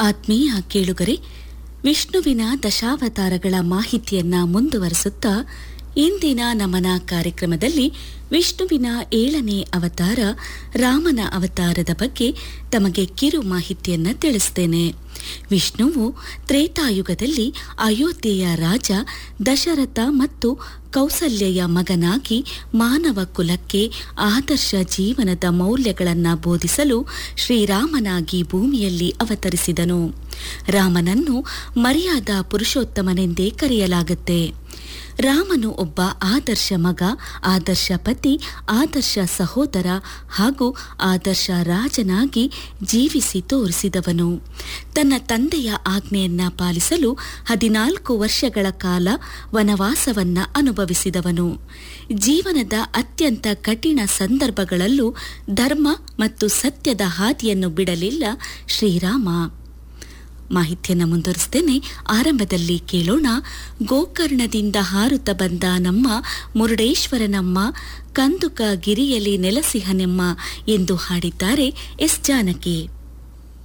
ಆತ್ಮೀಯ ಕೇಳುಗರೆ ವಿಷ್ಣುವಿನ ದಶಾವತಾರಗಳ ಮಾಹಿತಿಯನ್ನ ಮುಂದುವರಿಸುತ್ತಾ ಇಂದಿನ ನಮನ ಕಾರ್ಯಕ್ರಮದಲ್ಲಿ ವಿಷ್ಣುವಿನ ಏಳನೇ ಅವತಾರ ರಾಮನ ಅವತಾರದ ಬಗ್ಗೆ ತಮಗೆ ಕಿರು ಮಾಹಿತಿಯನ್ನ ತಿಳಿಸ್ತೇನೆ ವಿಷ್ಣುವು ತ್ರೇತಾಯುಗದಲ್ಲಿ ಅಯೋಧ್ಯೆಯ ರಾಜ ದಶರಥ ಮತ್ತು ಕೌಸಲ್ಯೆಯ ಮಗನಾಗಿ ಮಾನವ ಕುಲಕ್ಕೆ ಆದರ್ಶ ಜೀವನದ ಮೌಲ್ಯಗಳನ್ನು ಬೋಧಿಸಲು ಶ್ರೀರಾಮನಾಗಿ ಭೂಮಿಯಲ್ಲಿ ಅವತರಿಸಿದನು ರಾಮನನ್ನು ಮರ್ಯಾದ ಪುರುಷೋತ್ತಮನೆಂದೇ ಕರೆಯಲಾಗುತ್ತೆ ರಾಮನು ಒಬ್ಬ ಆದರ್ಶ ಮಗ ಆದರ್ಶ ಪತಿ ಆದರ್ಶ ಸಹೋದರ ಹಾಗೂ ಆದರ್ಶ ರಾಜನಾಗಿ ಜೀವಿಸಿ ತೋರಿಸಿದವನು ತನ್ನ ತಂದೆಯ ಆಜ್ಞೆಯನ್ನ ಪಾಲಿಸಲು ಹದಿನಾಲ್ಕು ವರ್ಷಗಳ ಕಾಲ ವನವಾಸವನ್ನ ಅನುಭವಿಸಿದವನು ಜೀವನದ ಅತ್ಯಂತ ಕಠಿಣ ಸಂದರ್ಭಗಳಲ್ಲೂ ಧರ್ಮ ಮತ್ತು ಸತ್ಯದ ಹಾದಿಯನ್ನು ಬಿಡಲಿಲ್ಲ ಶ್ರೀರಾಮ ಮಾಹಿತಿಯನ್ನು ಮುಂದುವರಿಸ್ತೇನೆ ಆರಂಭದಲ್ಲಿ ಕೇಳೋಣ ಗೋಕರ್ಣದಿಂದ ಹಾರುತ್ತ ಬಂದ ನಮ್ಮ ಮುರುಡೇಶ್ವರನಮ್ಮ ಕಂದುಕ ಗಿರಿಯಲಿ ನೆಲಸಿಹನೆಮ್ಮ ಎಂದು ಹಾಡಿದ್ದಾರೆ ಎಸ್ ಜಾನಕಿ